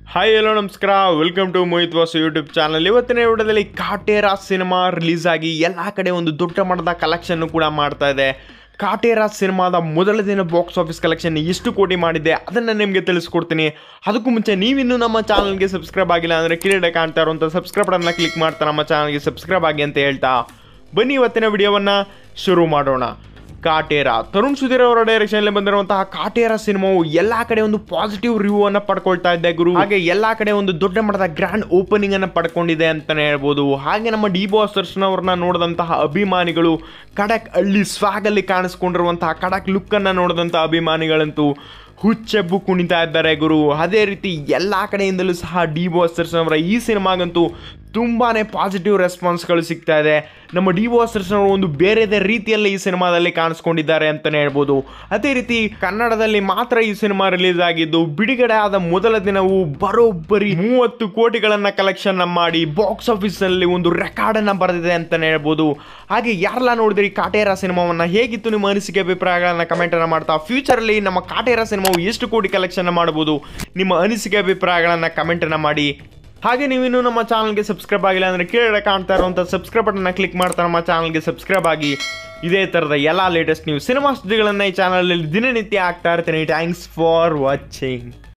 hi hello ನಮಸ್ಕಾರ welcome to Mohit Vasu YouTube channel ಇವತ್ತಿನ ವಿಡಿಯೋದಲ್ಲಿ ಕಾಟೇರ ಸಿನಿಮಾ ರಿಲೀಸ್ ಆಗಿ ಎಲ್ಲ ಕಡೆ ಒಂದು ದೊಡ್ಡ ಮಟ್ಟದ ಕಲೆಕ್ಷನ್ ಕೂಡ ಮಾಡ್ತಾ ಇದೆ ಕಾಟೇರ ಸಿನಿಮಾದ ಮೊದಲ ದಿನ ಬಾಕ್ಸ್ ಆಫೀಸ್ ಕಲೆಕ್ಷನ್ ಎಷ್ಟು ಕೋಟಿ ಮಾಡಿದೆ ಅದನ್ನು ನಿಮಗೆ ತಿಳಿಸ್ಕೊಡ್ತೀನಿ ಅದಕ್ಕೂ ಮುಂಚೆ ನೀವಿನ್ನೂ ನಮ್ಮ ಚಾನಲ್ಗೆ ಸಬ್ಸ್ಕ್ರೈಬ್ ಆಗಿಲ್ಲ ಅಂದರೆ ಕೆಳಗಡೆ ಕಾಣ್ತಾ ಇರುವಂಥ ಸಬ್ಸ್ಕ್ರೈಬ್ ಬಟನ್ನ ಕ್ಲಿಕ್ ಮಾಡ್ತಾ ನಮ್ಮ ಚಾನಲ್ಗೆ ಸಬ್ಸ್ಕ್ರೈಬ್ ಆಗಿ ಅಂತ ಹೇಳ್ತಾ ಬನ್ನಿ ಇವತ್ತಿನ ವಿಡಿಯೋವನ್ನು ಶುರು ಮಾಡೋಣ ಕಾಟೇರ ತರುಣ್ ಸುಧೀರ್ ಅವರ ಡೈರೆಕ್ಷನ್ ಅಲ್ಲಿ ಬಂದಿರುವಂತಹ ಕಾಟೇರ ಸಿನಿಮಾವು ಎಲ್ಲಾ ಕಡೆ ಒಂದು ಪಾಸಿಟಿವ್ ರಿವ್ಯೂ ಅನ್ನ ಪಡ್ಕೊಳ್ತಾ ಇದೆ ಗುರು ಹಾಗೆ ಎಲ್ಲಾ ಕಡೆ ಒಂದು ದೊಡ್ಡ ಮಟ್ಟದ ಗ್ರ್ಯಾಂಡ್ ಓಪನಿಂಗ್ ಅನ್ನ ಪಡ್ಕೊಂಡಿದೆ ಅಂತಾನೆ ಹೇಳ್ಬೋದು ಹಾಗೆ ನಮ್ಮ ಡಿ ಬಾಸ್ ದರ್ಶನ್ ಅವ್ರನ್ನ ನೋಡಿದಂತಹ ಅಭಿಮಾನಿಗಳು ಕಡಕ್ ಹಳ್ಳಿ ಸ್ವಾಗ್ ಅಲ್ಲಿ ಕಾಣಿಸ್ಕೊಂಡಿರುವಂತಹ ಕಡಕ್ ಲುಕ್ ಅನ್ನ ನೋಡಿದಂತಹ ಅಭಿಮಾನಿಗಳಂತೂ ಹುಚ್ಚೆಬ್ಬು ಕುಣಿತಾ ಇದ್ದಾರೆ ಗುರು ಅದೇ ರೀತಿ ಎಲ್ಲ ಕಡೆಯಿಂದಲೂ ಸಹ ಡಿ ಬಾಸ್ ದರ್ಶನ್ ಅವರ ಈ ಸಿನಿಮಾಗಂತೂ ತುಂಬಾನೇ ಪಾಸಿಟಿವ್ ರೆಸ್ಪಾನ್ಸ್ಗಳು ಸಿಗ್ತಾ ಇದೆ ನಮ್ಮ ಡಿ ಬಾಸ್ ದರ್ಶನ್ ಅವರು ಒಂದು ಬೇರೆದೇ ರೀತಿಯಲ್ಲಿ ಈ ಸಿನಿಮಾದಲ್ಲಿ ಕಾಣಿಸ್ಕೊಂಡಿದ್ದಾರೆ ಅಂತಲೇ ಹೇಳ್ಬೋದು ಅದೇ ರೀತಿ ಕನ್ನಡದಲ್ಲಿ ಮಾತ್ರ ಈ ಸಿನಿಮಾ ರಿಲೀಸ್ ಆಗಿದ್ದು ಬಿಡುಗಡೆ ಆದ ಮೊದಲ ದಿನವೂ ಬರೋಬ್ಬರಿ ಮೂವತ್ತು ಕೋಟಿಗಳನ್ನ ಕಲೆಕ್ಷನ್ ಮಾಡಿ ಬಾಕ್ಸ್ ಆಫೀಸಲ್ಲಿ ಒಂದು ರೆಕಾರ್ಡ್ ಅನ್ನ ಬರೆದಿದೆ ಅಂತಲೇ ಹೇಳ್ಬೋದು ಹಾಗೆ ಯಾರೆಲ್ಲ ನೋಡಿದ್ರಿ ಕಾಟೇರ ಸಿನಿಮಾವನ್ನ ಹೇಗಿತ್ತು ನಿಮ್ಮ ಅನಿಸಿಕೆ ಅಭಿಪ್ರಾಯಗಳನ್ನ ಕಮೆಂಟ್ ಅನ್ನ ಮಾಡ್ತಾ ಫ್ಯೂಚರಲ್ಲಿ ನಮ್ಮ ಕಾಟೇರ ಸಿನಿಮಾವು ಎಷ್ಟು ಕೋಟಿ ಕಲೆಕ್ಷನ್ ಮಾಡಬಹುದು ನಿಮ್ಮ ಅನಿಸಿಕೆ ಅಭಿಪ್ರಾಯಗಳನ್ನ ಕಮೆಂಟ್ ಅನ್ನ ಮಾಡಿ ಹಾಗೆ ನೀವಿನ್ನೂ ನಮ್ಮ ಚಾನಲ್ಗೆ ಸಬ್ಸ್ಕ್ರೈಬ್ ಆಗಿಲ್ಲ ಅಂದರೆ ಕೆಳಗಡೆ ಕಾಣ್ತಾ ಇರುವಂಥ ಸಬ್ಸ್ಕ್ರೈಬ್ ಬಟನ್ನ ಕ್ಲಿಕ್ ಮಾಡ್ತಾ ನಮ್ಮ ಚಾನಲ್ಗೆ ಸಬ್ಸ್ಕ್ರೈಬ್ ಆಗಿ ಇದೇ ಥರದ ಎಲ್ಲ ಲೇಟೆಸ್ಟ್ ನ್ಯೂಸ್ ಸಿನಿಮಾ ಸುದ್ದಿಗಳನ್ನು ಈ ಚಾನಲಲ್ಲಿ ದಿನನಿತ್ಯ ಆಗ್ತಾ ಇರ್ತೀನಿ ಥ್ಯಾಂಕ್ಸ್ ಫಾರ್ ವಾಚಿಂಗ್